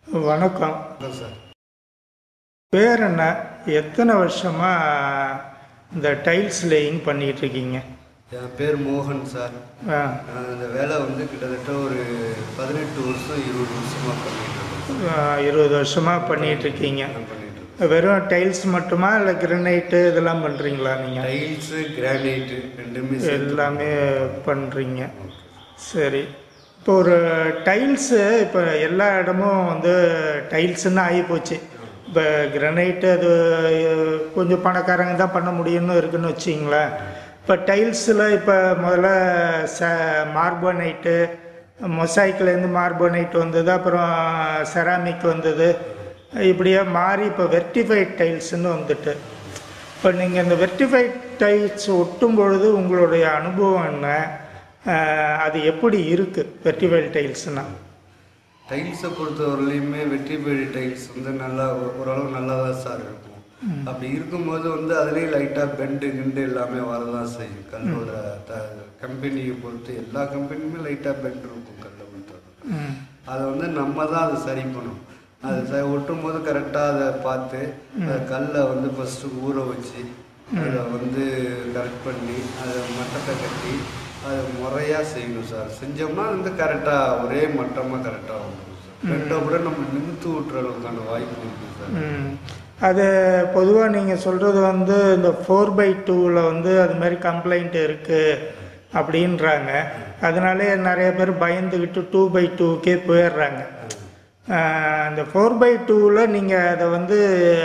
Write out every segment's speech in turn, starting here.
வணக்கம் அதான் சார் பேர் என்ன எத்தனை வருஷமா இந்த டைல்ஸ் லேயிங் பண்ணிட்டு இருக்கீங்க என் பேர் மோகன் சார் ஆ, நான் இந்த வேலை வந்து கிட்டத்தட்ட ஒரு பதினெட்டு வருஷம் இருபது வருஷமாக பண்ணிட்டு இருக்கேன் ஆ, இருபது வருஷமா பண்ணிட்டு இருக்கீங்க நான் பண்ணிட்டு இருக்கேன் வெறும் டைல்ஸ் மட்டுமா இல்லை கிரனைட்டு இதெல்லாம் பண்ணுறீங்களா நீங்கள் டைல்ஸு கிரானைட்டு ரெண்டுமே சேர்த்து எல்லாமே பண்ணுறீங்க சரி இப்போ ஒரு டைல்ஸு இப்போ எல்லா இடமும் வந்து டைல்ஸுன்னு ஆகிப்போச்சு இப்போ கிரனைட்டு அது அஹ், கொஞ்சம் பணக்காரங்க தான் பண்ண முடியும்னு இருக்குன்னு வச்சிங்களேன் இப்போ டைல்ஸில் இப்போ முதல்ல ச மார்பனைட்டு மொசைக்கிலேருந்து மார்பனைட் வந்தது அப்புறம் செராமிக் வந்தது இப்படியே மாறி இப்போ வெர்டிஃபைட் டைல்ஸ்னு வந்துட்டு இப்போ நீங்கள் இந்த வெர்டிஃபைட் டைல்ஸ் ஒட்டும் பொழுது உங்களுடைய அனுபவம் என்ன அஹ், அது எப்படி இருக்குது வெர்டிஃபைட் டைல்ஸ்னால் டைல்ஸை பொறுத்தவரையிலையுமே வெற்றி பேடி டைல்ஸ் வந்து நல்லா ஒ- ஓரளவு நல்லா தான் சார் இருக்கும் அப்படி இருக்கும்போது வந்து அதுலேயும் லைட்டாக பெண்டு கிண்டு எல்லாமே வரதான் செய்யும் கல்லோட த கம்பெனியை பொறுத்து எல்லா கம்பெனியுமே லைட்டாக பெண்ட் இருக்கும் கல்லை பொறுத்தவரை அதை வந்து நம்ம தான் அதை சரி பண்ணணும் அது ச ஒட்டும் போது கரெக்டாக அதை பார்த்து அந்த கல்லை வந்து ஃபஸ்ட்டு ஊற வச்சு அதை வந்து கரெக்ட் பண்ணி அதை மட்டத்தை கட்டி அதை முறையாக செய்யணும் சார் செஞ்சோம்னா வந்து கரெக்டாக ஒரே மட்டமாக கரெக்டாக வந்துடும் சார் ரெண்டை கூட நம்ம நிமித்து விட்டுற அளவுக்கான வாய்ப்பு இருக்குது சார் ம். அது பொதுவாக நீங்கள் சொல்கிறது வந்து இந்த ஃபோர் பை டூவில் வந்து அது மாதிரி கம்ப்ளைண்ட் இருக்குது அப்படின்றாங்க அதனாலே நிறைய பேர் பயந்துக்கிட்டு டூ பை டூக்கே போயிடுறாங்க அஹ், அந்த ஃபோர் பை டூவில் நீங்கள் அதை வந்து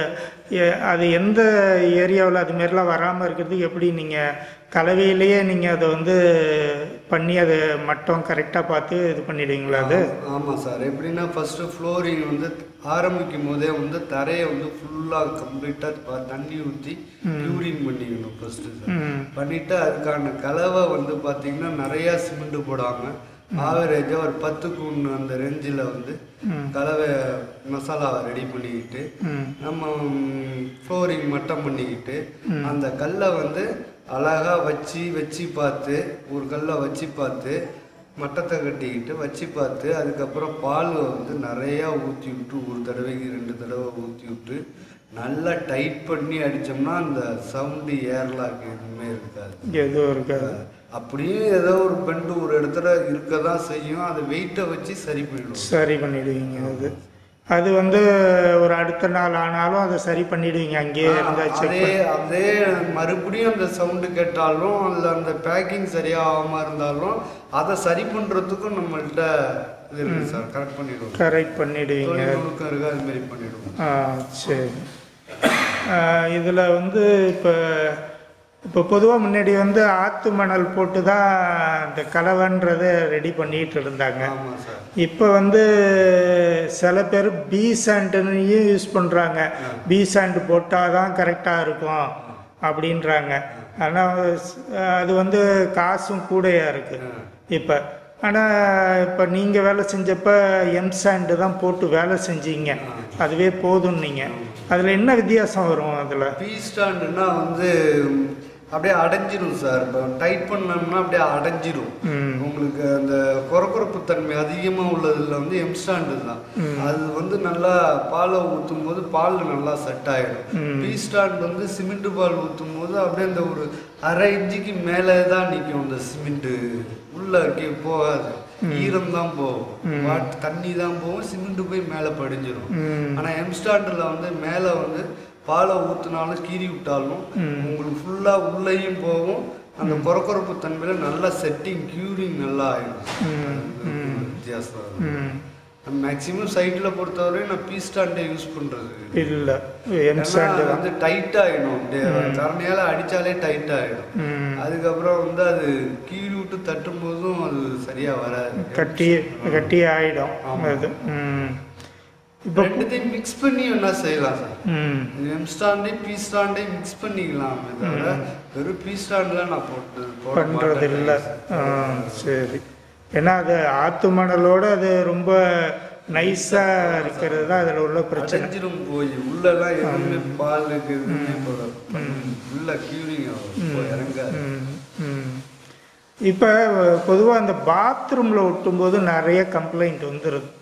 எ- அது எந்த ஏரியாவில் அது மாதிரிலாம் வராமல் இருக்கிறதுக்கு எப்படி நீங்கள் கலவையிலேயே நீங்கள் அதை வந்து பண்ணி அதை மட்டம் கரெக்டாக பார்த்து இது பண்ணிடுவீங்களா அது ஆமாம் சார் எப்படின்னா ஃபஸ்ட்டு ஃப்ளோரிங் வந்து ஆரம்பிக்கும் போதே வந்து தரையை வந்து ஃபுல்லாக கம்ப்ளீட்டாக தண்ணி ஊற்றி க்யூரிங் பண்ணிக்கணும் ஃபஸ்ட்டு சார் ம் பண்ணிவிட்டு அதுக்கான கலவை வந்து பார்த்தீங்கன்னா நிறையா சிமெண்ட் போடாமல் ஆவரேஜாக ஒரு பத்து கூண் அந்த ரேஞ்சில் வந்து கலவை மசாலாவை ரெடி பண்ணிக்கிட்டு ம் நம்ம ஃப்ளோரிங் மட்டம் பண்ணிக்கிட்டு அந்த கல்லை வந்து அழகா வச்சு வச்சு பார்த்து ஒரு கல்லை வச்சு பார்த்து மட்டத்தை கட்டிக்கிட்டு வச்சு பார்த்து அதுக்கப்புறம் பால் வந்து நிறையா ஊற்றி விட்டு ஒரு தடவைக்கு ரெண்டு தடவை ஊற்றி விட்டு நல்லா டைட் பண்ணி அடித்தோம்னா அந்த சவுண்டு ஏர்லாக்கு எதுவுமே இருக்காது எதுவும் இருக்காது அப்படியும் ஏதோ ஒரு பெண்டு ஒரு இடத்துல இருக்க தான் செய்யும் அதை வெயிட்டை வச்சு சரி பண்ணிடுவோம் சரி பண்ணிடுவீங்க அது அது வந்து ஒரு அடுத்த நாள் ஆனாலும் அதை சரி பண்ணிடுவீங்க அங்கேயே இருந்தா செக் அதே அதே மறுபடியும் அந்த சவுண்டு கேட்டாலும் அதில் அந்த பேக்கிங் சரியாகாம இருந்தாலும் அதை சரி பண்றதுக்கும் நம்மள்ட்ட இது இருக்கு சார் கரெக்ட் பண்ணிடுவோம் கரெக்ட் பண்ணிடுவீங்க தொழில்நுட்பம் இருக்கு அது மாதிரி பண்ணிடுவோம் ஆ சரி இதில் வந்து இப்போ இப்போ பொதுவாக முன்னாடி வந்து ஆற்று மணல் போட்டு தான் இந்த கலவைன்றதை ரெடி பண்ணிட்டு இருந்தாங்க ஆமா சார் இப்போ வந்து சில பேர் பி சாண்டுன்னையும் யூஸ் பண்ணுறாங்க பி சாண்டு போட்டால் தான் கரெக்டாக இருக்கும் அப்படின்றாங்க ஆனால் அது வந்து காசும் கூடையாக இருக்குது இப்போ ஆனால் இப்போ நீங்கள் வேலை செஞ்சப்ப எம் சாண்டு தான் போட்டு வேலை செஞ்சீங்க அதுவே போதும் நீங்கள் அதில் என்ன வித்தியாசம் வரும் அதில் பீ ஸ்டாண்டுன்னா வந்து அப்படியே அடைஞ்சிரும் சார் இப்போ டைட் பண்ணோம்னா அப்படியே அடைஞ்சிரும் ம் உங்களுக்கு அந்த குறக்குறப்பு தன்மை அதிகமாக உள்ளதுல வந்து எம் ஸ்டாண்டு தான் அது வந்து நல்லா பாலை ஊற்றும் போது பால் நல்லா செட் ஆயிடும் பீ ஸ்டாண்ட் வந்து சிமெண்ட் பால் ஊற்றும் போது அப்படியே அந்த ஒரு அரை இன்ச்சுக்கு மேலே தான் நிற்கும் அந்த சிமெண்ட்டு உள்ள கீ- போகாது ஈரம் தான் போகும் வாட் தண்ணி தான் போகும் சிமெண்ட் போய் மேலே படிஞ்சிரும் ம் ஆனால் எம் ஸ்டாண்டில் வந்து மேலே வந்து பாலை ஊற்றினாலும் கீறி விட்டாலும் உங்களுக்கு ஃபுல்லாக உள்ளேயும் போகும் அந்த குறக்குறப்பு தன்மையில் நல்லா செட்டிங் க்யூரிங் நல்லா ஆயிடும் வித்தியாசம் ம் மேக்ஸிமம் சைட்டில் பொறுத்தவரை நான் பீ ஸ்டாண்டை யூஸ் பண்ணுறது இல்லை எம் ஏன்னா சாண்டு அது தான் வந்து டைட் ஆகிடும் கரணையால் அடித்தாலே டைட் ஆகிடும் ம் அதுக்கப்புறம் வந்து அது கீறி விட்டு தட்டும் போதும் அது சரியாக வராது கட்டி கட்டி ஆயிடும் அது ம் இப்போ ரெண்டுத்தையும் மிக்ஸ் பண்ணி என்ன செய்யலாம் சார் ம் எம் ஸ்டாண்டே பி ஸ்டாண்டே மிக்ஸ் பண்ணிக்கலாம் தவிர வெறும் பி ஸ்டாண்டில் நான் போட்டு போட பண்ணுறது மாட்டேன். இல்லை ஆ சரி ஏன்னா அது ஆற்று மணலோட அது ரொம்ப நைஸாக இருக்கிறது தான் அதில் உள்ள பிரச்சனை அடைஞ்சிரும் போய் உள்ளெல்லாம் எதுவுமே பாலுக்கு எதுவுமே போட உள்ள கியூரிங் ஆகும் போய் இறங்காது ம் ம் இப்போ பொதுவாக அந்த பாத்ரூமில் ஒட்டும்போது நிறைய கம்ப்ளைண்ட் வந்துடுது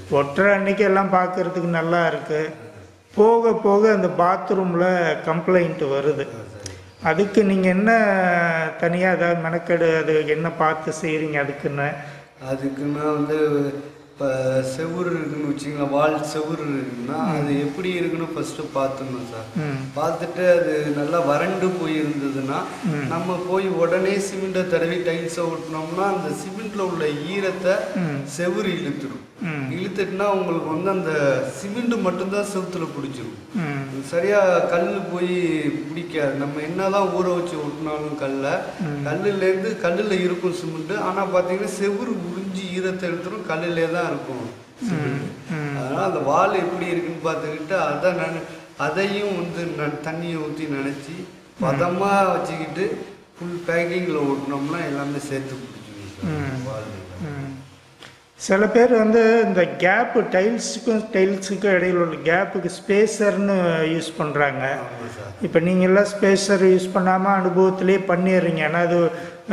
ஒட்டுற அன்னைக்கு எல்லாம் பார்க்கறதுக்கு நல்லா இருக்கு போக போக அந்த பாத்ரூமில் கம்ப்ளைண்ட் வருது அதுக்கு நீங்கள் என்ன தனியாக ஏதாவது மெனக்கெடு அது என்ன பார்த்து செய்கிறீங்க அதுக்குன்னு அதுக்குன்னா வந்து இப்போ செவுரு இருக்குன்னு வச்சுங்களேன் வால் செவுரு இருக்குன்னா அது எப்படி இருக்குன்னு ஃபஸ்ட்டு பார்த்துடணும் சார் ம் பார்த்துட்டு அது நல்லா வறண்டு போய் இருந்ததுன்னா நம்ம போய் உடனே சிமெண்ட்டை தடவி டைல்ஸை ஒட்டினோம்னா அந்த சிமெண்ட்ல உள்ள ஈரத்தை ம். செவுரு இழுத்துடும் ம். இழுத்துட்டுனா உங்களுக்கு வந்து அந்த சிமெண்ட் மட்டும்தான் செவுத்துல பிடிச்சிரும் ம் சரியா கல் போய் பிடிக்காது நம்ம என்னதான் ஊற வச்சு ஒட்டினாலும் கல்ல கல்லுல இருந்து கல்லுல இருக்கும் சிமெண்ட் ஆனா பாத்தீங்கன்னா செவுரு உறிஞ்சி ஈரத்தை எடுத்துரும் கல்லுலே தான் இருக்கும் சிமெண்ட் ம். அதனால அந்த வால் எப்படி இருக்குன்னு பார்த்துக்கிட்டு அதை நான் அதையும் வந்து ந- தண்ணியை ஊற்றி நினச்சி பதமா வச்சுக்கிட்டு ஃபுல் பேக்கிங்கில் ஓட்டினோம்னா எல்லாமே சேர்த்து பிடிச்சிடும் வால் ம். சில பேர் வந்து இந்த கேப்பு டைல்ஸுக்கும் டைல்ஸுக்கும் இடையில உள்ள கேப்புக்கு ஸ்பேசர்னு யூஸ் பண்ணுறாங்க ஆமாம் சார் இப்போ நீங்கள்லாம் ஸ்பேசர் யூஸ் பண்ணாமல் அனுபவத்திலே பண்ணிடுறீங்க ஏன்னா அது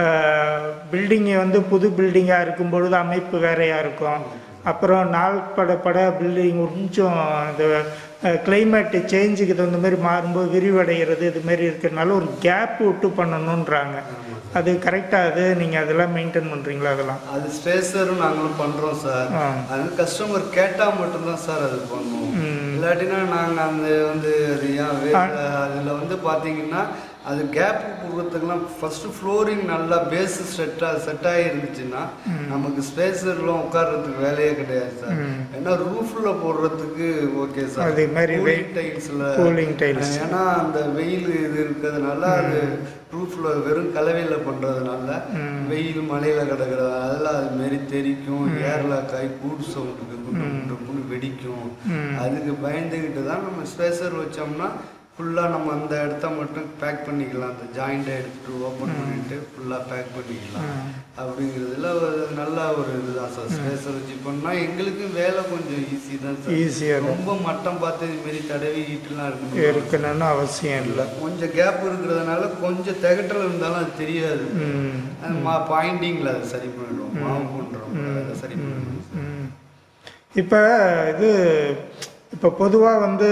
பில்டிங்கை வந்து புது பில்டிங்காக இருக்கும் பொழுது அமைப்பு வேறையாக இருக்கும் அப்புறம் நாள் பட பட பில்டிங் கொஞ்சம் இந்த கிளைமேட் சேஞ்சுக்கு தகுந்த மாதிரி மாறும்போது விரிவடைகிறது இது மாதிரி இருக்கிறதுனால ஒரு கேப் விட்டு பண்ணணுன்றாங்க அது கரெக்டாக அது நீங்கள் அதெல்லாம் மெயின்டைன் பண்ணுறீங்களா அதெல்லாம் அது ஸ்பேசரும் நாங்களும் பண்ணுறோம் சார் ஆ. அது கஸ்டமர் கேட்டால் மட்டும்தான் சார் அது பண்ணுவோம் ம். இல்லாட்டினா நாங்கள் அந்த வந்து அது ஏன் வேற அதில் வந்து பார்த்தீங்கன்னா அது கேப் போடுறதுக்கெல்லாம் ஃபர்ஸ்ட் ஃப்ளோரிங் நல்லா பேஸ் செட்டாக செட் ஆகிருந்துச்சுன்னா நமக்கு ஸ்பேசர்லாம் உட்கார்றதுக்கு வேலையே கிடையாது சார் ஏன்னா ரூஃபில் போடுறதுக்கு ஓகே சார் அது மாதிரி வெய்- டைல்ஸில் கூலிங் டைல்ஸ் ஏன்னா அந்த வெயில் இது இருக்கிறதுனால அது ரூஃப்ல வெறும் கலவையில் பண்றதுனால வெயில் மழையில கிடக்குறதுனால அது மாரி தெரிக்கும் ஏர்ல காய் கூடு சவுண்டுக்கு குண்டு குண்டு குண்டு வெடிக்கும் அதுக்கு பயந்துக்கிட்டு தான் நம்ம ஸ்பேசர் வச்சோம்னா ஃபுல்லாக நம்ம அந்த இடத்த மட்டும் பேக் பண்ணிக்கலாம் அந்த ஜாயிண்ட்டை எடுத்துட்டு ஓப்பன் பண்ணிட்டு ஃபுல்லாக பேக் பண்ணிக்கலாம் அப்படிங்கிறதுல ஒரு நல்ல ஒரு இதுதான் சார் ஸ்பேசர் வச்சு பண்ணா எங்களுக்கு வேலை கொஞ்சம் ஈஸி தான் சார் ஈஸியாக ரொம்ப மட்டம் பார்த்து இது மாரி தடவிட்டுலாம் இருக்கணும் இருக்கணும்னு அவசியம் இல்லை கொஞ்சம் கேப் இருக்கிறதுனால கொஞ்சம் திகட்டல் இருந்தாலும் அது தெரியாது ம் அது மா பாயிண்டிங்கில் அதை சரி பண்ணிடுவோம் மாவு பண்ணுறோம் அதை சரி பண்ணிடுவோம் இப்போ இது இப்போ பொதுவாக வந்து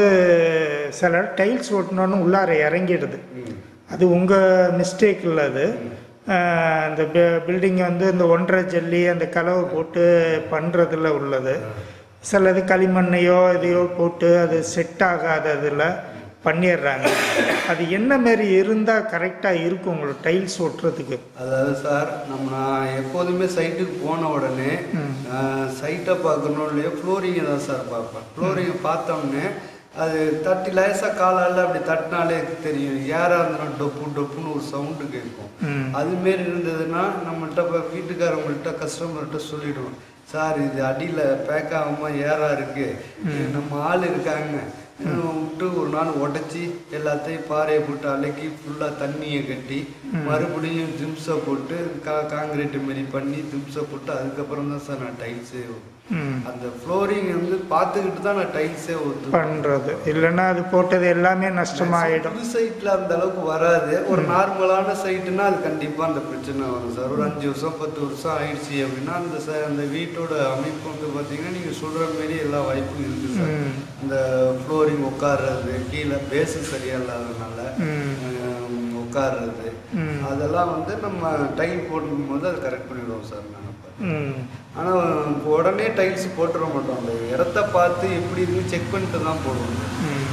சில டைல்ஸ் ஒட்டினோன்னு உள்ளார இறங்கிடுது ம். அது உங்கள் மிஸ்டேக் இல்லை அது அஹ், இந்த பில்டிங்கை வந்து இந்த ஒன்றரை ஜல்லி அந்த கலவை போட்டு பண்ணுறதுல உள்ளது சிலது களிமண்ணையோ இதையோ போட்டு அது செட் ஆகாததில் பண்ணிடுறாங்க அது என்ன மாரி இருந்தால் கரெக்டாக இருக்கும் உங்களுக்கு டைல்ஸ் ஒட்டுறதுக்கு அதாவது சார் நம்ம நான் எப்போதுமே சைட்டுக்கு போன உடனே சைட்டை பார்க்கணும் இல்லையோ ஃப்ளோரிங்கை தான் சார் பார்ப்பேன் ஃப்ளோரிங்கை பார்த்தோன்னே அது தட்டி லேசாக காலால் அப்படி தட்டினாலே தெரியும் யாராக இருந்தாலும் டொப்பு டொப்புன்னு ஒரு சவுண்டு கேட்கும் ம் அதுமாரி இருந்ததுன்னா நம்மள்ட்ட இப்போ வீட்டுக்காரவங்கள்ட்ட கஸ்டமர்கிட்ட சொல்லிடுவோம் சார் இது அடியில் பேக் ஆகாமல் ஏறா இருக்கு நம்ம ஆள் இருக்காங்க விட்டு ஒரு நாள் உடச்சி எல்லாத்தையும் பாறையை போட்டு அலக்கி ஃபுல்லாக தண்ணியை கட்டி மறுபடியும் ஜிம்ஸை போட்டு கா காங்கிரீட் மாரி பண்ணி ஜிம்ஸை போட்டு அதுக்கப்புறம் தான் சார் நான் டைல்ஸே ம் அந்த ஃப்ளோரிங் வந்து பார்த்துக்கிட்டு தான் நான் டைல்ஸே ஒத்து பண்ணுறது இல்லைன்னா அது போட்டது எல்லாமே நஷ்டமாயிடும் புது சைட்ல அந்த அளவுக்கு வராது ஒரு நார்மலான சைட்டுனா அது கண்டிப்பா அந்த பிரச்சனை வரும் சார் ஒரு அஞ்சு வருஷம் பத்து வருஷம் ஆயிடுச்சு அப்படின்னா அந்த ச- அந்த வீட்டோட அமைப்பு வந்து பாத்தீங்கன்னா நீங்க சொல்ற மாதிரி எல்லா வாய்ப்பும் இருக்கு சார் ம். இந்த ஃப்ளோரிங் உட்கார்றது கீழே பேஸு சரியா இல்லாததுனால ம். ஹம், உட்கார்றது ம். அதெல்லாம் வந்து நம்ம டைல் போடும்போது அதை கரெக்ட் பண்ணிடுவோம் சார் நாங்கள் ம் ஆனால் இப்போ உடனே டைல்ஸ் போட்டுற மாட்டோம் அந்த இடத்த பார்த்து எப்படி இருக்குன்னு செக் பண்ணிட்டு தான் போடுவோம் ம்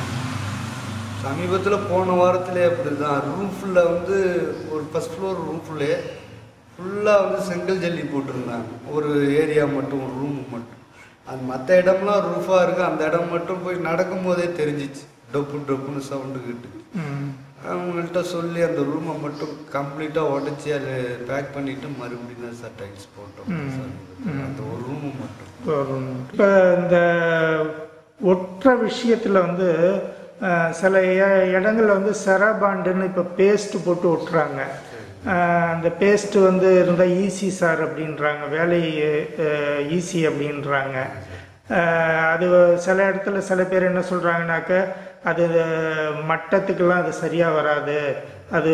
சமீபத்தில் போன வாரத்திலே அப்படி தான் ரூஃபில் வந்து ஒரு ஃபஸ்ட் ஃப்ளோர் ரூஃப்லே ஃபுல்லாக வந்து செங்கல் ஜல்லி போட்டிருந்தாங்க ஒரு ஏரியா மட்டும் ஒரு ரூம் மட்டும் அது மற்ற இடம்லாம் ரூஃபாக இருக்குது அந்த இடம் மட்டும் போய் நடக்கும்போதே தெரிஞ்சிச்சு டொப்பு டொப்புன்னு சவுண்டு கேட்டு ம் அவங்கள்ட்ட சொல்லி அந்த ரூமை மட்டும் கம்ப்ளீட்டாக உடச்சி அதை பேக் பண்ணிவிட்டு மறுபடியும் தான் சார் டைல்ஸ் போட்டோம் சார் அந்த ஒரு ரூமு மட்டும் இப்போ இந்த ஒற்ற விஷயத்தில் வந்து அஹ், சில இ- இடங்கள்ல வந்து செராபாண்டுன்னு இப்போ பேஸ்ட் போட்டு ஒட்டுறாங்க அஹ், அந்த பேஸ்ட் வந்து இருந்தால் ஈஸி சார் அப்படின்றாங்க வேலை ஈஸி அப்படின்றாங்க அஹ், அது சில இடத்துல சில பேர் என்ன சொல்கிறாங்கனாக்க அது மட்டத்துக்கெல்லாம் அது சரியாக வராது அது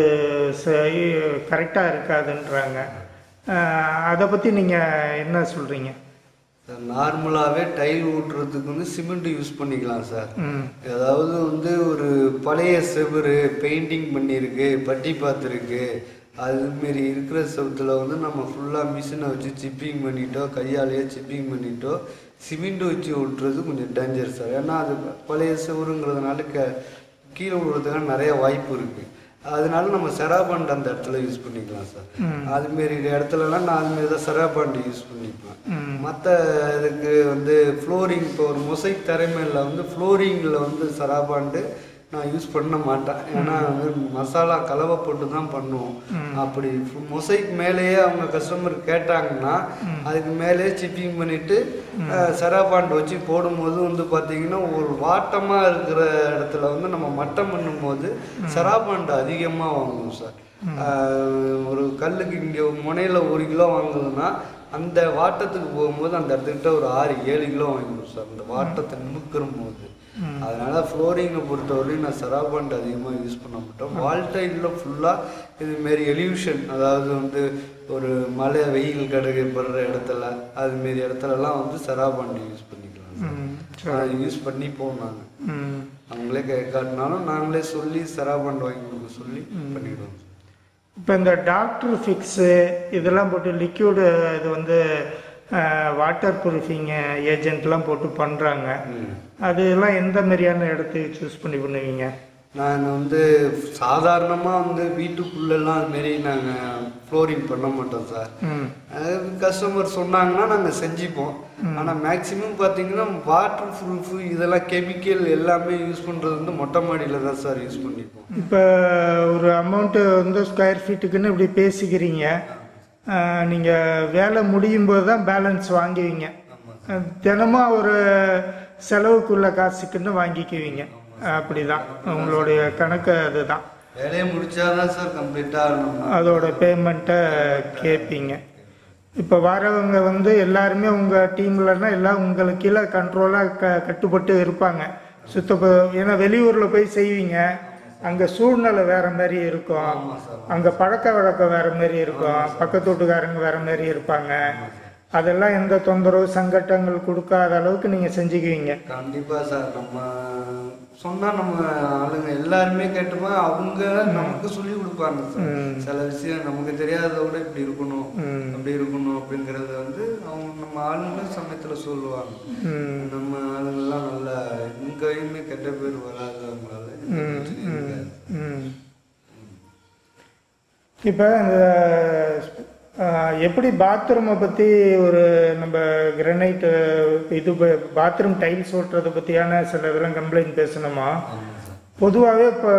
கரெக்டாக இருக்காதுன்றாங்க அஹ், அதை பற்றி நீங்கள் என்ன சொல்கிறீங்க சார் நார்மலாகவே டைல் ஊட்டுறதுக்கு வந்து சிமெண்ட் யூஸ் பண்ணிக்கலாம் சார் ம் அதாவது வந்து ஒரு பழைய செவுரு பெயிண்டிங் பண்ணியிருக்கு பட்டி பார்த்துருக்கு அதுமாரி இருக்கிற செவுத்துல வந்து நம்ம ஃபுல்லாக மிஷினை வச்சு சிப்பிங் பண்ணிட்டோ கையாலேயே சிப்பிங் பண்ணிட்டோ சிமெண்ட் வச்சு விட்டுறது கொஞ்சம் டேஞ்சர் சார் ஏன்னா அது பழைய செவுருங்கிறதுனால க கீழே விழுறதுக்கான நிறைய வாய்ப்பு இருக்குது அதனால நம்ம செராபாண்ட் அந்த இடத்துல யூஸ் பண்ணிக்கலாம் சார் அதுமாரி இடத்துலலாம் நான் அதுமாரி தான் செராபாண்ட் யூஸ் பண்ணிப்பேன் ம் மற்ற இதுக்கு வந்து ஃப்ளோரிங் இப்போ ஒரு மொசைக் திறமையில் வந்து ஃப்ளோரிங்கில் வந்து சராபாண்டு நான் யூஸ் பண்ண மாட்டேன் ஏன்னா வந்து மசாலா கலவை போட்டு தான் பண்ணுவோம் அப்படி மொசைக் மேலேயே அவங்க கஸ்டமர் கேட்டாங்கன்னா அதுக்கு மேலேயே சிப்பிங் பண்ணிட்டு சராபாண்ட் வச்சு போடும்போது வந்து பார்த்தீங்கன்னா ஒரு வாட்டமாக இருக்கிற இடத்துல வந்து நம்ம மட்டம் பண்ணும்போது சராபாண்டு அதிகமாக வாங்குவோம் சார் ஆஹ் ஒரு கல்லுக்கு இங்கே முனையில் ஒரு கிலோ வாங்குதுன்னா அந்த வாட்டத்துக்கு போகும்போது அந்த இடத்துக்கிட்ட ஒரு ஆறு ஏழு கிலோ வாங்கிடும் சார் அந்த வாட்டத்தை நிமிக்கிற போது அதனால ஃப்ளோரிங்கை பொறுத்தவரையும் நான் செராபாண்ட் அதிகமாக யூஸ் பண்ண மாட்டோம் வால்டைனில் ஃபுல்லாக இதுமாரி எலியூஷன் அதாவது வந்து ஒரு மழை வெயில் கடகு படுற இடத்துல அதுமாரி இடத்துலலாம் வந்து செராபாண்ட் யூஸ் பண்ணிக்கலாம் ம் சார் யூஸ் பண்ணிப்போம் நாங்கள் ம் அவங்களே கே காட்டினாலும் நாங்களே சொல்லி செராபாண்ட் வாங்கி கொடுக்க சொல்லி பண்ணிடுவோம் இப்போ இந்த டாக்டர் ஃபிக்ஸு இதெல்லாம் போட்டு லிக்யூடு இது வந்து வாட்டர் ப்ரூஃபிங் ஏஜென்ட்லாம் போட்டு பண்ணுறாங்க ம். அதெல்லாம் எந்த மாதிரியான இடத்துக்கு சூஸ் பண்ணி பண்ணுவீங்க நான் வந்து சாதாரணமாக வந்து வீட்டுக்குள்ளெல்லாம் அதுமாரி நாங்கள் ஃப்ளோரிங் பண்ண மாட்டோம் சார் ம் கஸ்டமர் சொன்னாங்கன்னா நாங்கள் செஞ்சுப்போம் ஆனால் மேக்ஸிமம் பார்த்தீங்கன்னா வாட்டர் ப்ரூஃபு இதெல்லாம் கெமிக்கல் எல்லாமே யூஸ் பண்ணுறது வந்து மொட்டை மாடியில் தான் சார் யூஸ் பண்ணிப்போம் இப்போ ஒரு அமௌண்ட்டு வந்து ஸ்கொயர் ஃபீட்டுக்குன்னு இப்படி பேசிக்கிறீங்க நீங்கள் வேலை முடியும் போது தான் பேலன்ஸ் வாங்குவீங்க அஹ், தினமும் ஒரு செலவுக்குள்ள காசுக்குன்னு வாங்கிக்குவீங்க அப்படிதான் உங்களுடைய கணக்கு அதுதான் வேலையை முடிச்சாதான் சார் கம்ப்ளீட்டாக ஆகணும் அதோட பேமெண்ட்டை கேட்பீங்க இப்போ வரவங்க வந்து எல்லாருமே உங்கள் டீம்லன்னா எல்லாம் உங்களுக்கு கீழே கண்ட்ரோலாக க கட்டுப்பட்டு இருப்பாங்க சுத்த ஏன்னா வெளியூரில் போய் செய்வீங்க அங்கே சூழ்நிலை வேற மாதிரி இருக்கும் அங்கே பழக்க வழக்கம் வேற மாதிரி இருக்கும் பக்கத்து வீட்டுக்காரங்க வேற மாதிரி இருப்பாங்க அதெல்லாம் எந்த தொந்தரவு சங்கட்டங்கள் கொடுக்காத அளவுக்கு நீங்கள் செஞ்சுக்குவீங்க கண்டிப்பாக சார் நம்ம சொன்னால் நம்ம ஆளுங்க எல்லாருமே கேட்டோமா அவங்க நமக்கு சொல்லி கொடுப்பாங்க சார் சில விஷயம் நமக்கு தெரியாதத விட இப்படி இருக்கணும் அப்படி இருக்கணும் அப்படிங்கறத வந்து அவங்க நம்ம ஆளுங்க சமயத்தில் சொல்லுவாங்க ம் நம்ம ஆளுங்கெல்லாம் நல்லா எங்கேயுமே கெட்ட பேர் வராது அவங்களால எந்த பிரச்சனையும் இருக்காது. ம் இப்போ இந்த ஆஹ், எப்படி பாத்ரூமை பற்றி ஒரு நம்ம கிரனைட் இது பாத்ரூம் டைல்ஸ் ஓட்டுறதை பற்றியான சில இதெல்லாம் கம்ப்ளைண்ட் பேசணுமா ஆமா சார் பொதுவாகவே இப்போ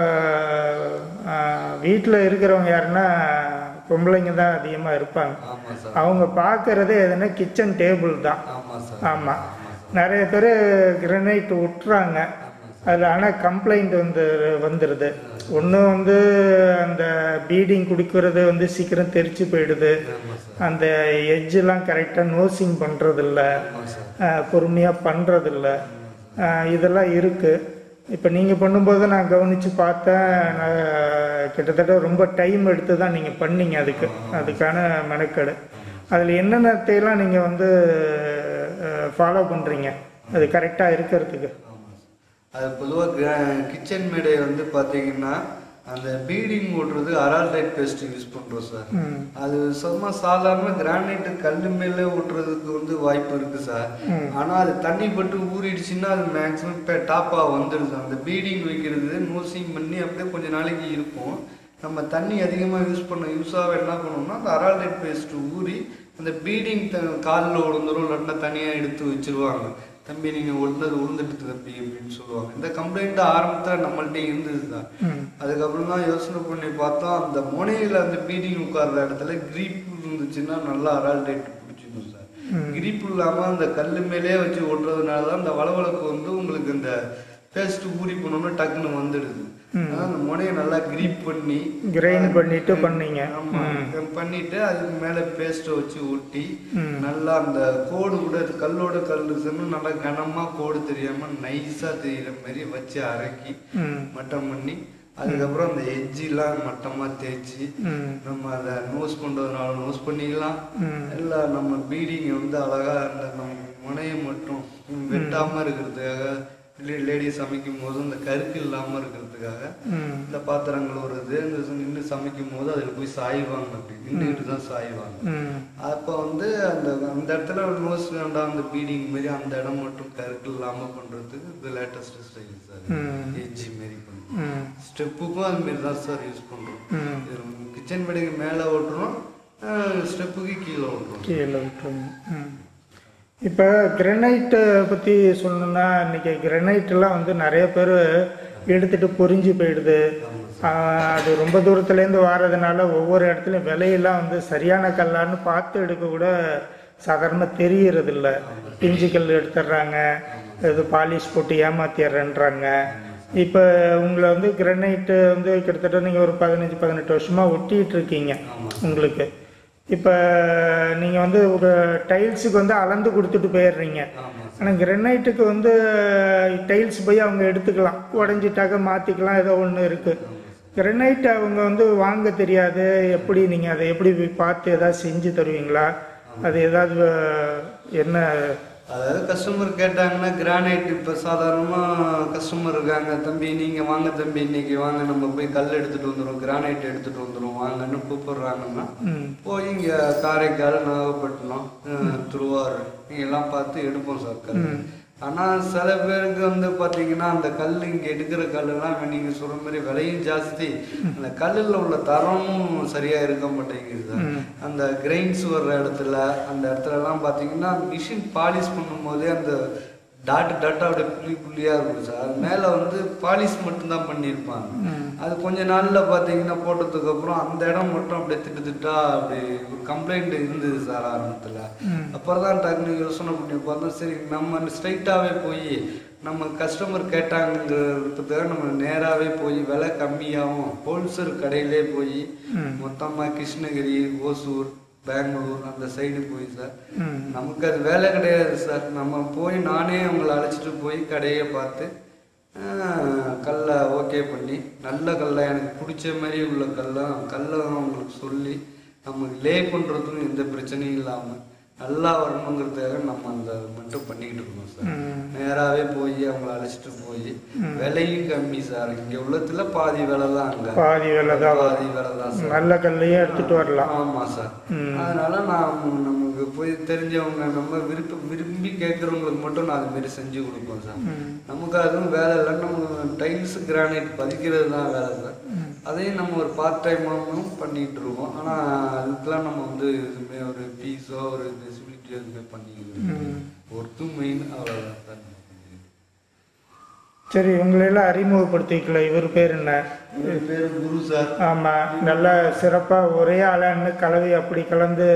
வீட்டில் இருக்கிறவங்க யாருன்னா பொம்பளைங்க தான் அதிகமாக இருப்பாங்க ஆமா சார் அவங்க பார்க்கறதே எதுனா கிச்சன் டேபிள் தான் ஆமா சார் ஆமாம் நிறைய பேர் கிரனைட் விட்டுறாங்க அதில் ஆனால் கம்ப்ளைண்ட் வந்து வந்துடுது ஒன்று வந்து அந்த பீடிங் குடிக்கிறது வந்து சீக்கிரம் தெரிச்சு போயிடுது ஆமா சார் அந்த எட்ஜெலாம் கரெக்டாக நோசிங் பண்ணுறதில்ல ஆமா சார் பொறுமையாக பண்ணுறதில்ல இதெல்லாம் இருக்குது இப்போ நீங்கள் பண்ணும்போது நான் கவனித்து பார்த்தேன் நான் கிட்டத்தட்ட ரொம்ப டைம் எடுத்து தான் நீங்கள் பண்ணீங்க அதுக்கு அதுக்கான மெனக்கெடு அதில் என்னென்னத்தையெல்லாம் நீங்கள் வந்து ஃபாலோ பண்ணுறீங்க அது கரெக்டாக இருக்கிறதுக்கு ஆமா சார். அது பொதுவாக கிச்சன் மேடை வந்து பார்த்தீங்கன்னா அந்த பீடிங் ஓட்டுறது அரால்டைட் பேஸ்ட் யூஸ் பண்ணுறோம் சார் ம் அது சும்மா சாதாரண கிரானைட் கல் மேலே ஓட்டுறதுக்கு வந்து வாய்ப்பு இருக்கு சார் ஆனா அது தண்ணி பட்டு ஊறிடுச்சுன்னா அது மேக்ஸிமம் இப்போ டாப்பா வந்துடுது அந்த பீடிங் வைக்கிறது நோசிங் பண்ணி அப்படியே கொஞ்ச நாளைக்கு இருக்கும் நம்ம தண்ணி அதிகமாக யூஸ் பண்ண யூஸ் ஆக என்ன பண்ணோம்னா அந்த அரால்டைட் பேஸ்ட் ஊறி அந்த பீடிங் த காலில் விழுந்துரும் இல்லாட்டினா தனியாக எடுத்து வச்சிருவாங்க தம்பி நீங்கள் ஒழுந்தது உளுந்துட்டு தம்பி அப்படின்னு சொல்லுவாங்க இந்த கம்ப்ளைண்ட் ஆரம்பத்தில் நம்மள்ட்ட இருந்தது தான் ம் அதுக்கப்புறம் தான் யோசனை பண்ணி பார்த்தோம் அந்த முனையில் அந்த பீடிங் உட்கார்ற இடத்துல கிரீப் இருந்துச்சுன்னா நல்லா அரால்டேட் பிடிச்சிடும் சார் கிரீப் இல்லாமல் அந்த கல் மேலே வச்சு ஓட்டுறதுனால தான் அந்த வளவளப்பு வந்து உங்களுக்கு இந்த பேஸ்ட் ஊறி போனோம்னா டக்குன்னு வந்துடுது அதான் அந்த முனையை நல்லா கிரீப் பண்ணி கிரைண்ட் பண்ணிட்டு பண்ணீங்க ஆமா பண்ணிட்டு அதுக்கு மேல பேஸ்ட்டை வச்சு ஒட்டி ம். நல்லா அந்த கோடு கூட அது கல்லோட கல்லு சேர்ந்து நல்லா கனமா கோடு தெரியாம நைஸா தெரியுற மாதிரி வச்சு அரைக்கி ம் மட்டம் பண்ணி அதுக்கப்புறம் அந்த எஜ்ஜிலாம் மட்டமாக தேய்ச்சி ம் நம்ம அதை நோஸ் பண்ணுறதுனால நோஸ் பண்ணிக்கலாம் ம் இல்லை நம்ம பீடிங்கை வந்து அழகா அந்த நம்ம முனையை மட்டும் வெட்டாமல் இருக்கிறதுக்காக லேடி சமைக்கும் போது இந்த கருக்கு இல்லாமல் இருக்கிறதுக்காக ம் இந்த பாத்திரங்கள் வருது இந்த நின்று சமைக்கும் போது அதில் போய் சாய்வாங்க அப்படி நின்றுட்டு தான் சாய்வாங்க ம் அப்போ வந்து அந்த அந்த இடத்துல நோஸ் வேண்டாம் அந்த பீடிங் மாரி அந்த இடம் மட்டும் கருக்கு இல்லாமல் பண்ணுறதுக்கு இது லேட்டஸ்ட் ஸ்டைல் சார் ம். ஏஜி மாரி பண்ணி ம் ஸ்டெப்புக்கும் அது மாரி தான் சார் யூஸ் பண்ணுறோம் ம் கிச்சன் பெட்டுக்கு மேலே ஓட்டுறோம் ஸ்டெப்புக்கு கீழே ஓட்டுறோம் கீழே விட்டுருங்க ம் இப்போ கிரனைட்டை பற்றி சொல்லணும்னா இன்னைக்கு கிரனைட்டெல்லாம் வந்து நிறைய பேர் எடுத்துட்டு பொறிஞ்சு போயிடுது ஆஹ் அது ரொம்ப தூரத்துலேருந்து வாரதுனால ஒவ்வொரு இடத்துலையும் விலையெல்லாம் வந்து சரியான கல்லான்னு பார்த்து எடுக்க கூட சாதாரண தெரியறதில்ல பிஞ்சு கல் எடுத்துடுறாங்க இது பாலிஷ் போட்டு ஏமாத்திடுறேன்றாங்க இப்போ உங்களை வந்து கிரனைட்டு வந்து கிட்டத்தட்ட நீங்கள் ஒரு பதினஞ்சு பதினெட்டு வருஷமாக ஒட்டிகிட்டு இருக்கீங்க உங்களுக்கு இப்போ நீங்கள் வந்து ஒரு டைல்ஸுக்கு வந்து அளந்து கொடுத்துட்டு போயிடுறீங்க ஆமாம் ஆனால் கிரனைட்டுக்கு வந்து டைல்ஸ் போய் அவங்க எடுத்துக்கலாம் உடஞ்சிட்டாக்க மாற்றிக்கலாம் ஏதோ ஒன்று இருக்குது கிரனைட் அவங்க வந்து வாங்க தெரியாது எப்படி நீங்கள் அதை எப்படி போய் பார்த்து ஏதாவது செஞ்சு தருவீங்களா அது ஏதாவது அஹ், என்ன அதாவது கஸ்டமர் கேட்டாங்கன்னா கிரானைட் இப்போ சாதாரணமாக கஸ்டமர் இருக்காங்க தம்பி நீங்கள் வாங்க தம்பி இன்னைக்கு வாங்க நம்ம போய் கல் எடுத்துகிட்டு வந்துடும் கிரானைட் எடுத்துகிட்டு வந்துடும் வாங்கன்னு கூப்பிடுறாங்கன்னா ம் போய் இங்கே காரைக்கால் நாகப்பட்டினம் அஹ், திருவாரூர் இங்கெல்லாம் பார்த்து எடுப்போம் சார் கல் ஆனால் சில பேருக்கு வந்து பார்த்தீங்கன்னா அந்த கல் இங்கே எடுக்கிற கல்லெல்லாம் நீங்கள் சொல்கிற மாதிரி விலையும் ஜாஸ்தி அந்த கல்லில் உள்ள தரமும் சரியாக இருக்க மாட்டேங்குது சார் அந்த கிரெயின்ஸ் வர்ற இடத்துல அந்த இடத்துலலாம் பார்த்தீங்கன்னா மிஷின் பாலிஷ் பண்ணும்போதே அந்த டாட் டாட்டா அப்படியே புள்ளி புள்ளியாக இருக்கும் சார் அது மேலே வந்து பாலிஷ் மட்டும்தான் பண்ணியிருப்பாங்க அது கொஞ்ச நாளில் பார்த்தீங்கன்னா போட்டதுக்கு அப்புறம் அந்த இடம் மட்டும் அப்படியே திட்டு திட்டா அப்படி ஒரு கம்ப்ளைண்ட் இருந்தது சார் ஆரம்பத்தில் அப்புறம் தான் டக்குனு யோசனை பண்ணி பார்த்தோம் சரி நம்ம ஸ்ட்ரைட்டாகவே போய் நம்ம கஸ்டமர் கேட்டாங்கிறதுக்காக நம்ம நேராகவே போய் விலை கம்மியாகவும் ஹோல்சேல் கடையிலே போய் மொத்தமாக கிருஷ்ணகிரி ஓசூர் பெங்களூர் அந்த சைடு போய் சார் ம் நமக்கு அது வேலை கிடையாது சார் நம்ம போய் நானே அவங்கள அழைச்சிட்டு போய் கடையை பார்த்து ஆஹ், கல்லை ஓகே பண்ணி நல்ல கல்லை எனக்கு பிடிச்ச மாதிரி உள்ள கல்லை கல்லை அவங்களுக்கு சொல்லி நமக்கு லே பண்ணுறதுக்கும் எந்த பிரச்சனையும் இல்லாமல் நல்லா வரணுங்கிறதுக்காக நம்ம அந்த மட்டும் பண்ணிக்கிட்டு இருக்கோம் சார் ம் நேராகவே போய் அவங்கள அழைச்சிட்டு போய் விலையும் கம்மி சார் இங்கே உள்ளத்துல பாதி விலை தான் அங்கே பாதி விலை தான் வரும். பாதி விலை தான் சார் நல்ல கல்லையே எடுத்துட்டு வரலாம் ஆமா சார் ம். அதனால நான் நமக்கு போய் தெரிஞ்சவங்க நம்ம விருப்ப விரும்பி கேட்குறவங்களுக்கு மட்டும் நான் அது மாதிரி செஞ்சு கொடுப்போம் சார் நமக்கு அதுவும் வேலை இல்லை நம்ம டைல்ஸ் கிரானைட் பதிக்கிறது தான் வேலை சார் அதையும் நம்ம ஒரு பார்ட் டைமாகவும் பண்ணிட்டு இருக்கோம் ஆனா அதுக்கெல்லாம் நம்ம வந்து எதுவுமே ஒரு ஃபீஸோ ஒரு ஃபெசிலிட்டி எதுவுமே பண்ணிக்கிறது ஒர்க்கு மெயின் அவ்வளோதான் சார் சரி உங்களையெல்லாம் அறிமுகப்படுத்திக்கல இவர் பேர் என்ன இவர் பேர் குரு சார் ஆமாம் நல்லா சிறப்பாக ஒரே ஆளான்னு கலவை அப்படி கலந்து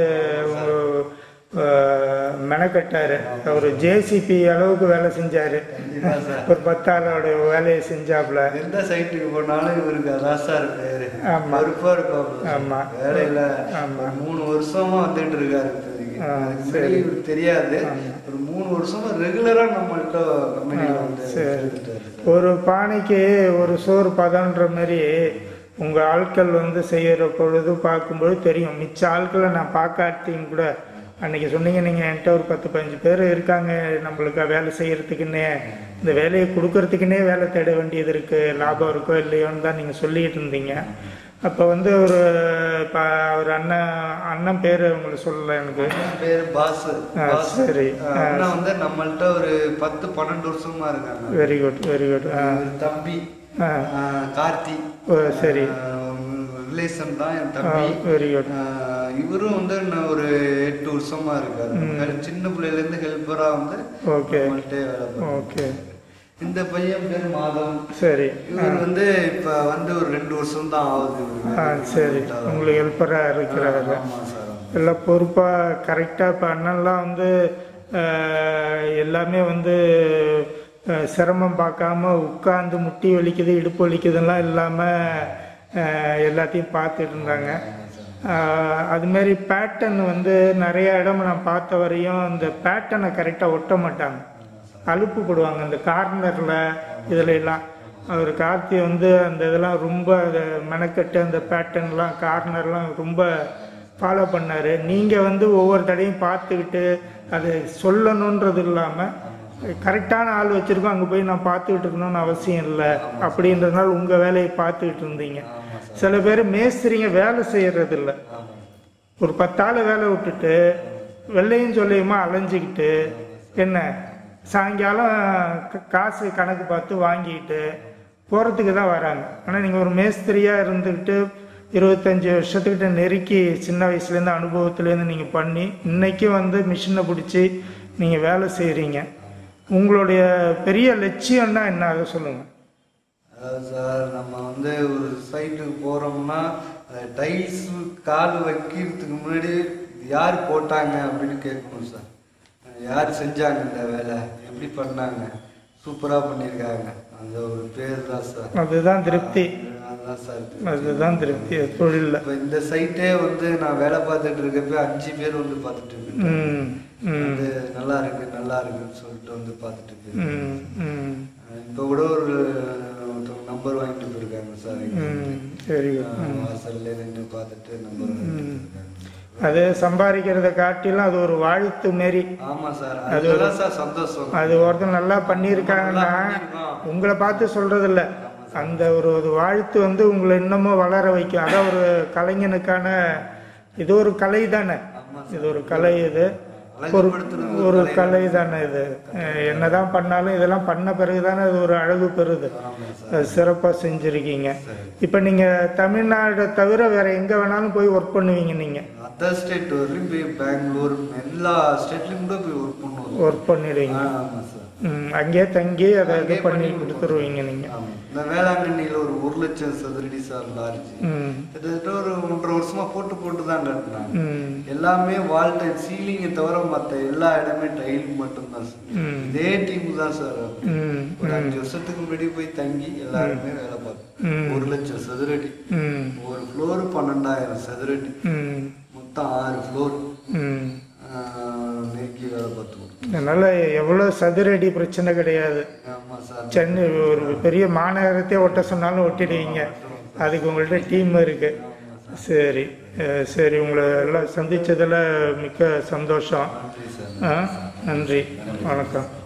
அஹ், மெனக்கட்டாரு ஒரு ஜேசிபி அளவுக்கு வேலை செஞ்சாரு கண்டிப்பா சார் ஒரு பத்து ஆளோட வேலையை செஞ்சாப்புல எந்த சைட்டுக்கு போனாலும் இவருக்கு அதான் சார் பேரு ஆமா. பொறுப்பா இருக்கும் ஆமா. வேலையில ஆமா. ஒரு மூணு வருஷமா வந்துட்டு இருக்காரு இப்போதைக்கு. ஆ, அதுக்கு சரி. முன்னாடி இவருக்கு தெரியாது ஒரு மூணு வருஷமா ரெகுலரா நம்மள்ட்ட கம்பெனில வந்து சரி இருந்துட்டாரு. ஒரு பானைக்கு ஒரு சோறு பதன்ற மாதிரி உங்கள் ஆட்கள் வந்து செய்கிற பொழுது பார்க்கும்போது தெரியும் மிச்ச ஆட்களை நான் பார்க்காட்டியும் கூட அன்னைக்கு சொன்னீங்க நீங்கள் என்கிட்ட ஒரு பத்து பதினஞ்சு பேர் இருக்காங்க நம்மளுக்கு வேலை செய்யறதுக்குன்னே இந்த வேலையை கொடுக்கறதுக்குன்னே வேலை தேட வேண்டியது இருக்குது லாபம் இருக்கோ இல்லையோன்னு தான் நீங்கள் சொல்லிட்டு இருந்தீங்க அப்போ வந்து ஒரு இப்போ ஒரு அண்ணன் அண்ணன் பேர் உங்களுக்கு சொல்லலை எனக்கு அண்ணன் பேரு பாஸ் ஆ, பாஸ். சரி. ஆ, அண்ணா வந்து நம்மள்ட்ட ஒரு பத்து பன்னெண்டு வருஷமா இருக்காங்க வெரி குட் வெரி குட் ஆ இவர் தம்பி ஆ ஆ, கார்த்தி ஓ சரி ரிலேஷன் தான் என் தம்பி வெரி குட் ஆஹ் இவரும் வந்து நான் ஒரு எட்டு வருஷமா இருக்காரு ஹெல்- சின்ன பிள்ளையில இருந்து ஹெல்ப்பரா வந்து ஓகே நம்மள்ட்டே வேலை பார்ப்பாரு. ஓகே இந்த பையன் பேர் மாதவன் சரி இவர் வந்து இப்ப வந்து ஒரு ரெண்டு வருஷம் தான் ஆகுது இவருக்கு. ஆ சரி உங்களுக்கு ஹெல்ப்பராக இருக்கிறாரு ஆமா சார் ஆமா. எல்லாம் பொறுப்பாக கரெக்டாக இப்போ அண்ணன்லாம் வந்து அஹ், எல்லாமே வந்து அஹ், சிரமம் பார்க்காம உட்காந்து முட்டி வலிக்குது இடுப்பு வலிக்குதுலாம் இல்லாமல் எல்லாத்தையும் பார்த்துட்டு இருந்தாங்க அஹ், அதுமாரி பேட்டர்ன் வந்து நிறைய இடம் நான் பார்த்த வரையும் இந்த பேட்டர்னை கரெக்டாக ஒட்ட மாட்டாங்க அலுப்பு போடுவாங்க இந்த கார்னரில் இதில் எல்லாம் அவர் கார்த்தி வந்து அந்த இதெல்லாம் ரொம்ப அதை மெனக்கட்டு அந்த பேட்டர்ன்லாம் கார்னர்லாம் ரொம்ப ஃபாலோ பண்ணார் நீங்கள் வந்து ஒவ்வொரு தடையும் பார்த்துக்கிட்டு அதை சொல்லணுன்றது இல்லாமல் கரெக்டான ஆள் வச்சுருக்கோம் அங்கே போய் நான் பார்த்துக்கிட்டு இருக்கணும்னு அவசியம் இல்லை அப்படின்றதுனால உங்கள் வேலையை பார்த்துக்கிட்டு இருந்தீங்க சில பேர் மேஸ்திரிங்க வேலை செய்யறது இல்ல ஒரு பத்தாள் வேலை விட்டுட்டு வெள்ளையும் சொல்லியுமா அலைஞ்சிக்கிட்டு என்ன சாயங்காலம் க- காசு கணக்கு பார்த்து வாங்கிட்டு போகிறதுக்கு தான் வராங்க ஆனால் நீங்கள் ஒரு மேஸ்திரியாக இருந்துக்கிட்டு இருபத்தஞ்சி வருஷத்துக்கிட்ட நெருக்கி சின்ன வயசுலேருந்து அனுபவத்துலேருந்து நீங்கள் பண்ணி இன்னைக்கும் வந்து மிஷினை பிடிச்சி நீங்கள் வேலை செய்கிறீங்க உங்களுடைய பெரிய லட்சியம்னா என்ன அதை சொல்லுங்கள் அதாவது சார் நம்ம வந்து ஒரு சைட்டுக்கு போகிறோம்னா டைல்ஸ் கால் வைக்கிறதுக்கு முன்னாடி யார் போட்டாங்க அப்படின்னு கேட்கணும் சார் யார் செஞ்சாங்க இந்த வேலை எப்படி பண்ணாங்க சூப்பராக பண்ணியிருக்காங்க அந்த ஒரு பேர் தான் சார் அதுதான் திருப்தி அதுதான் சார் அதுதான் திருப்தி தொழிலில் இப்போ இந்த சைட்டே வந்து நான் வேலை பார்த்துட்டு இருக்கப்ப அஞ்சு பேர் வந்து பார்த்துட்டு இருக்கேன் ம் ம் வந்து நல்லா இருக்கு நல்லா இருக்குன்னு சொல்லிட்டு வந்து பார்த்துட்டு இருக்கேன் ம் ம் இப்போ கூட ஒரு நம்பர் வாங்கிட்டு போயிருக்காங்க சார் ம் சரி ம் வாசல்ல நின்று பார்த்துட்டு நம்பர் வாங்கிட்டு போயிருக்காங்க அது சம்பாதிக்கிறத காட்டிலும் அது ஒரு வாழ்த்து மாரி ஆமா சார் அதுதான் சார் சந்தோஷம் அது ஒருத்தர் நல்லா பண்ணியிருக்காங்கன்னா உங்களை பார்த்து சொல்றது இல்ல அந்த ஒரு ஒரு வாழ்த்து வந்து உங்களை இன்னமும் வளர வைக்கும் அதான் ஒரு கலைஞனுக்கான இது ஒரு கலை தானே இது ஒரு கலை இது ஒரு ஒரு கலை தானே இது அஹ் என்னதான் பண்ணாலும் இதெல்லாம் பண்ண பிறகு தானே அது ஒரு அழகு பெறுது அது சிறப்பாக செஞ்சுருக்கீங்க இப்போ நீங்கள் தமிழ்நாடை தவிர வேற எங்கே வேணாலும் போய் ஒர்க் பண்ணுவீங்க நீங்கள் அதர் ஸ்டேட் வரலையும் போய் பெங்களூர் எல்லா ஸ்டேட்லையும் கூட போய் ஒர்க் பண்ணுவோம் ஒர்க் பண்ணிடுவீங்க ஆமா சார் ம், அங்கேயே தங்கி அதை இது பண்ணி கொடுத்துருவீங்க நீங்கள் ஆமா இந்த வேளாங்கண்ணியில ஒரு ஒரு லட்சம் சதுரடி சார் லார்ஜ் ம் கிட்டத்தட்ட ஒரு ஒன்றரை வருஷமா போட்டு போட்டு தான் கட்டினாங்க ம் எல்லாமே வால் டைல் சீலிங்கை தவிர மற்ற எல்லா இடமே டைல் மட்டும்தான் சார் ம். இதே டீம் தான் சார் ம் ஒரு அஞ்சு வருஷத்துக்கு முன்னாடி போய் தங்கி எல்லாருமே வேலை ம். பார்த்தோம் ஒரு லட்சம் சதுரடி ம் ஒரு ஃப்ளோர் பன்னெண்டாயிரம் சதுரடி ம் மொத்தம் ஆறு ஃப்ளோர் ம் நெருக்கி வேலை பார்த்துக்கணும் அதனால எவ்வளோ சதுரடி பிரச்சனை கிடையாது ஆமா சார் சென்னை ஒரு பெரிய மாநகரத்தையே ஒட்ட சொன்னாலும் ஒட்டிடுவீங்க அதுக்கு உங்கள்ட்ட டீம் இருக்கு சரி அஹ் சரி உங்களை எல்லாம் சந்திச்சதுல மிக்க சந்தோஷம் நன்றி சார் ஆ, நன்றி வணக்கம்